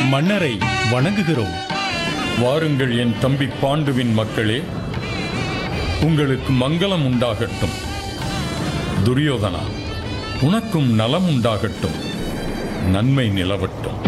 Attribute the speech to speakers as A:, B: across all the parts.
A: மன்னரை வணங்குகிறோம்
B: வாருங்கள் என் தம்பி பாண்டுவின் மக்களே உங்களுக்கு மங்களம் உண்டாகட்டும் துரியோதனா உனக்கும் நலம் உண்டாகட்டும் நன்மை நிலவட்டும்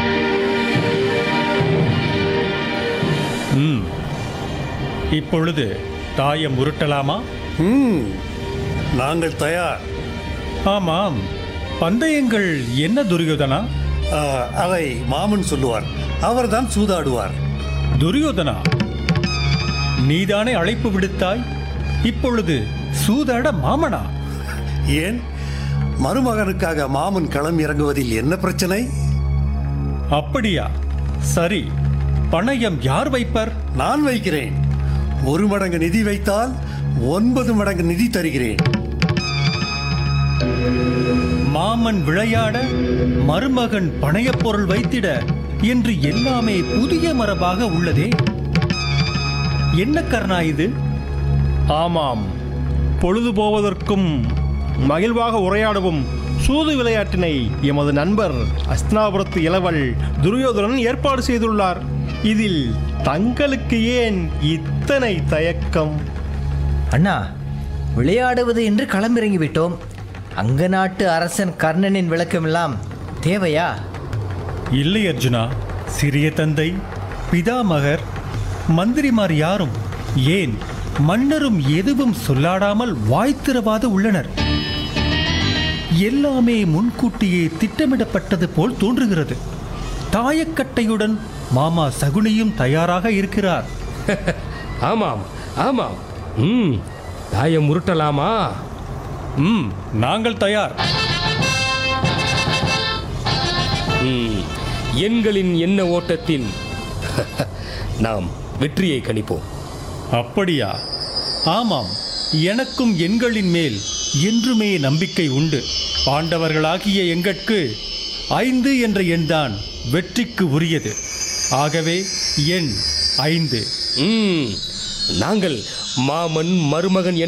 A: ம் இப்பொழுது தாயம் உருட்டலாமா
C: ம் நாங்கள் தயார்
A: ஆமாம் பந்தயங்கள் என்ன துரியோதனா
C: ஆ, அதை மாமன் சொல்லுவார் அவர்தான் சூதாடுவார்
A: துரியோதனா நீதானே அழைப்பு விடுத்தாய் இப்பொழுது சூதாட மாமனா
C: ஏன் மருமகனுக்காக மாமன் களம் இறங்குவதில் என்ன பிரச்சனை
A: அப்படியா சரி பணயம் யார் வைப்பர்
C: நான் வைக்கிறேன் ஒரு மடங்கு நிதி வைத்தால் ஒன்பது மடங்கு நிதி தருகிறேன்
A: மாமன் விளையாட மருமகன் பணையப் பொருள் வைத்திட என்று எல்லாமே புதிய மரபாக உள்ளதே என்ன கர்ணா இது
D: ஆமாம் பொழுது போவதற்கும் மகிழ்வாக உரையாடவும் சூது விளையாட்டினை எமது நண்பர் அஸ்தினாபுரத்து இளவல் துரியோதனன் ஏற்பாடு செய்துள்ளார் இதில் தங்களுக்கு ஏன் இத்தனை தயக்கம்
E: அண்ணா விளையாடுவது என்று களமிறங்கி விட்டோம் அங்க நாட்டு அரசன் கர்ணனின் விளக்கமெல்லாம் தேவையா
A: இல்லை அர்ஜுனா சிறிய தந்தை பிதாமகர் மந்திரிமார் யாரும் ஏன் மன்னரும் எதுவும் சொல்லாடாமல் வாய்த்திரவாது உள்ளனர் எல்லாமே முன்கூட்டியே திட்டமிடப்பட்டது போல் தோன்றுகிறது தாயக்கட்டையுடன் மாமா சகுனியும் தயாராக இருக்கிறார்
F: ஆமாம் ஆமாம் ம் தாயம் உருட்டலாமா
A: ம் நாங்கள் தயார்
F: ம் எண்களின் எண்ண ஓட்டத்தில் நாம் வெற்றியை கணிப்போம்
A: அப்படியா ஆமாம் எனக்கும் எண்களின் மேல் என்றுமே நம்பிக்கை உண்டு பாண்டவர்களாகிய எங்கட்கு ஐந்து என்ற எண்தான் வெற்றிக்கு உரியது ஆகவே எண் ஐந்து
F: ம் நாங்கள் மாமன் மருமகன் என